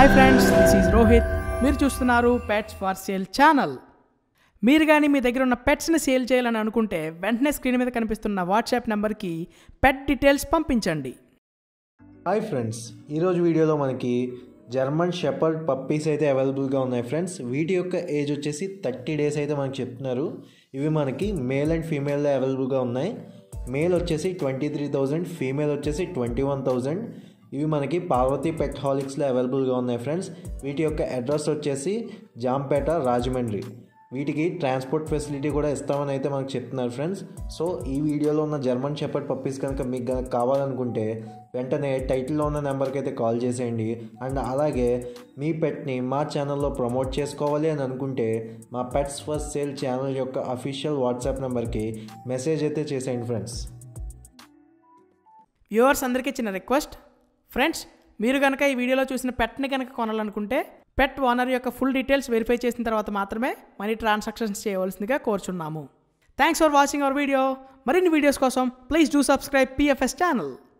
hi friends this is Rohit మీరు చూస్తున్నారు pets far sale channel మీరు కానీ మీ దగ్గర ఉన్న పెట్స్ని సేల్ చేయాలని అనుకుంటే వెంటనే స్క్రీన్ మీద కనిపిస్తున్న వాట్సాప్ నెంబర్కి పెట్ డీటెయిల్స్ పంపించండి హాయ్ ఫ్రెండ్స్ ఈరోజు వీడియోలో మనకి జర్మన్ షెపర్డ్ పప్పీస్ అయితే అవైలబుల్గా ఉన్నాయి ఫ్రెండ్స్ వీటి యొక్క ఏజ్ వచ్చేసి థర్టీ డేస్ అయితే మనకు చెప్తున్నారు ఇవి మనకి మేల్ అండ్ ఫీమేల్ అవైలబుల్గా ఉన్నాయి మేల్ వచ్చేసి ట్వంటీ త్రీ థౌజండ్ ఫీమేల్ వచ్చేసి ట్వంటీ వన్ థౌజండ్ ఇవి మనకి పార్వతి పెట్ హాలిక్స్లో అవైలబుల్గా ఉన్నాయి ఫ్రెండ్స్ వీటి యొక్క అడ్రస్ వచ్చేసి జాంపేట రాజమండ్రి వీటికి ట్రాన్స్పోర్ట్ ఫెసిలిటీ కూడా ఇస్తామని అయితే మనకు చెప్తున్నారు ఫ్రెండ్స్ సో ఈ వీడియోలో ఉన్న జర్మన్ షెపర్డ్ పప్పీస్ కనుక మీకు కనుక కావాలనుకుంటే వెంటనే టైటిల్లో ఉన్న నెంబర్కి అయితే కాల్ చేసేయండి అండ్ అలాగే మీ పెట్ని మా ఛానల్లో ప్రమోట్ చేసుకోవాలి అని అనుకుంటే మా పెట్స్ ఫస్ట్ సేల్ ఛానల్ యొక్క అఫీషియల్ వాట్సాప్ నెంబర్కి మెసేజ్ అయితే చేసేయండి ఫ్రెండ్స్ వ్యూవర్స్ అందరికీ చిన్న రిక్వెస్ట్ ఫ్రెండ్స్ మీరు కనుక ఈ వీడియోలో చూసిన పెట్ని కనుక కొనాలనుకుంటే పెట్ ఓనర్ యొక్క ఫుల్ డీటెయిల్స్ వెరిఫై చేసిన తర్వాత మాత్రమే మనీ ట్రాన్సాక్షన్స్ చేయవలసిందిగా కోరుచున్నాము thanks for watching our video మరిన్ని వీడియోస్ కోసం please do subscribe PFS channel